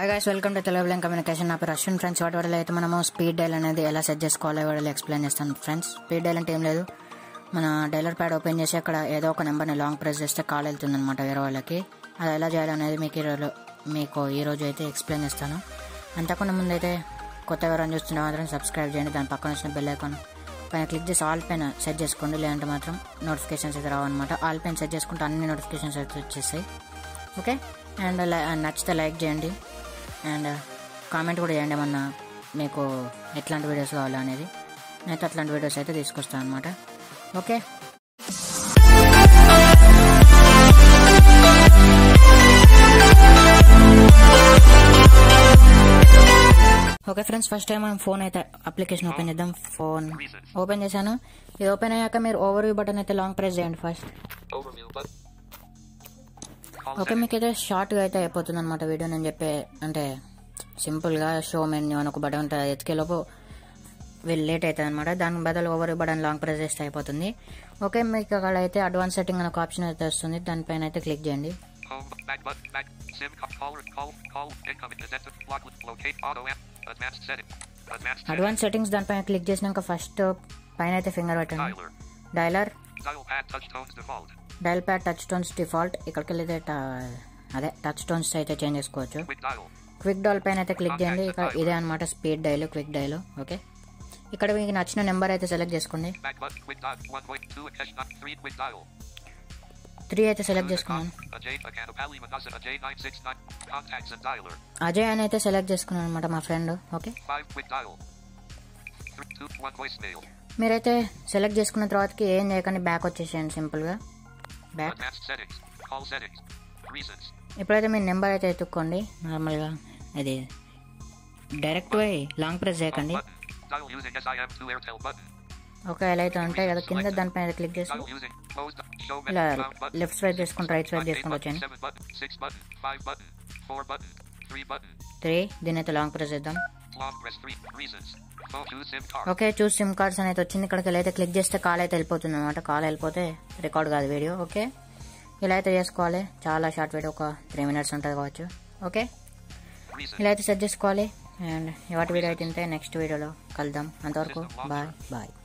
Hi guys welcome to Telugu communication నా పేరు Ashwin friends వాటి వల్ల అయితే మనము స్పీడ్ డైల్ అనేది ఎలా సెట్ చేసుకోవాలో వాడు ఎక్స్ప్లెయిన్ చేస్తాను ఫ్రెండ్స్ స్పీడ్ డైల్ అంటే ఏం లేదు మన డైలర్ ప్యాడ్ ఓపెన్ చేసి అక్కడ ఏదో ఒక నెంబర్ని లాంగ్ ప్రెస్ చేస్తే కాల్ వెళ్తుంది అనమాట వేరే వాళ్ళకి అది ఎలా చేయాలనేది మీకు ఈరోజు మీకు ఈ రోజు అయితే ఎక్స్ప్లెయిన్ చేస్తాను అంతకుండా ముందు అయితే కొత్త ఎవరైనా చూస్తుంటే మాత్రం సబ్స్క్రైబ్ చేయండి దాని పక్కన వచ్చిన బెల్ ఐకాన్ పైన క్లిక్ చేసి ఆల్ పైన సెట్ చేసుకోండి లేదంటే మాత్రం నోటిఫికేషన్స్ అయితే రావన్నమాట ఆల్ పైన సెట్ చేసుకుంటే అన్ని నోటిఫికేషన్స్ అయితే వచ్చేసాయి ఓకే అండ్ నచ్చితే లైక్ చేయండి అండ్ కామెంట్ కూడా చేయండి ఏమన్నా మీకు ఎట్లాంటి వీడియోస్ కావాలా అనేది నేనైతే అట్లాంటి వీడియోస్ అయితే తీసుకొస్తాను అనమాట okay okay friends first time మనం ఫోన్ అయితే అప్లికేషన్ ఓపెన్ చేద్దాం ఫోన్ ఓపెన్ చేశాను ఇది ఓపెన్ అయ్యాక మీరు ఓవర్ వ్యూ బటన్ అయితే లాంగ్ ప్రెస్ చేయండి first Overview button. Call okay మీకు అయితే షార్ట్గా అయితే అయిపోతుంది అనమాట వీడియో నేను చెప్పే అంటే సింపుల్గా షో మెన్యూ అని ఒక బటన్ ఉంటుంది ఎత్తుకేలోపు వీళ్ళు లేట్ అవుతుంది అనమాట దాని బదులు ఓవర్ బటన్ లాంగ్ ప్రెస్ చేస్తే అయిపోతుంది ఓకే మీకు అక్కడ అయితే అడ్వాన్స్ సెట్టింగ్ అనే ఒక ఆప్షన్ అయితే వస్తుంది దానిపైన అయితే క్లిక్ చేయండి Home. Back button. Back. SIM call. Call. Call. Call. Incoming. Present. Block. Locate. Auto app. Advanced setting. Advanced setting. Advance settings దానిపైన క్లిక్ చేసినాక ఫస్ట్ పైన అయితే ఫింగర్ పెట్టండి Dialer. Dialer Dial pad touch tones default. Dial pad touch tones default ఇక్కడికి వెళ్ళి అయితే అదే touch tones అయితే చేంజ్ చేసుకోవచ్చు Quick dial. క్విక్ డైల్ పైన అయితే క్లిక్ చేయండి ఇక ఇదే అనమాట speed dial quick dial okay ఇక్కడ మీకు నచ్చిన నెంబర్ అయితే సెలెక్ట్ చేసుకోండి Back button. Quick dial. 1.2 and cash. Not 3. Quick dial. Three అయితే సెలెక్ట్ చేసుకున్నాను Ajay Akanapali Manasa Ajay 969. Contacts and dialer. Ajay అని అయితే సెలెక్ట్ చేసుకున్నాను అనమాట మా friend okay 5. Quick dial. 3. 2. 1 voicemail. మీరైతే సెలెక్ట్ చేసుకున్న తర్వాతకి ఏం చేయకండి బ్యాక్ వచ్చేసేయండి సింపుల్గా back Advanced settings. Call settings. Reasons. ఇప్పుడైతే మీ నెంబర్ అయితే ఎత్తుక్కోండి నార్మల్గా ఇది డైరెక్ట్ పోయి లాంగ్ ప్రెస్ చేయకండి Button. Dial using SIM2 Airtel button. Okay ఎలా అయితే ఉంటాయి కదా కింద దానిపైన క్లిక్ చేసి Dial using closed. Show ఇలా menu. Found button. Left swipe చేసుకుంటూ రైట్ స్వైప్ 8 చేసుకుంటూ button, వచ్చాను 7 button, 6 button, 5 button, 4 button, 3 button, three దీని అయితే లాంగ్ ప్రెస్ చేద్దాం long press 3, reasons, phone choose SIM card, okay చూసి సిమ్ కార్డ్స్ అనేది వచ్చింది ఇక్కడికి వెళ్ళి అయితే క్లిక్ చేస్తే కాల్ అయితే వెళ్ళిపోతుంది అనమాట కాల్ వెళ్ళిపోతే రికార్డ్ కాదు వీడియో ఓకే ఇలా అయితే చేసుకోవాలి చాలా షార్ట్ వీడియో ఒక త్రీ మినిట్స్ ఉంటుంది కావచ్చు ఓకే reasons, ఇలా అయితే సెట్ చేసుకోవాలి అండ్ ఇవాటి వీడియో అయితే ఇంతే నెక్స్ట్ వీడియోలో కలుద్దాం అంతవరకు బాయ్ బాయ్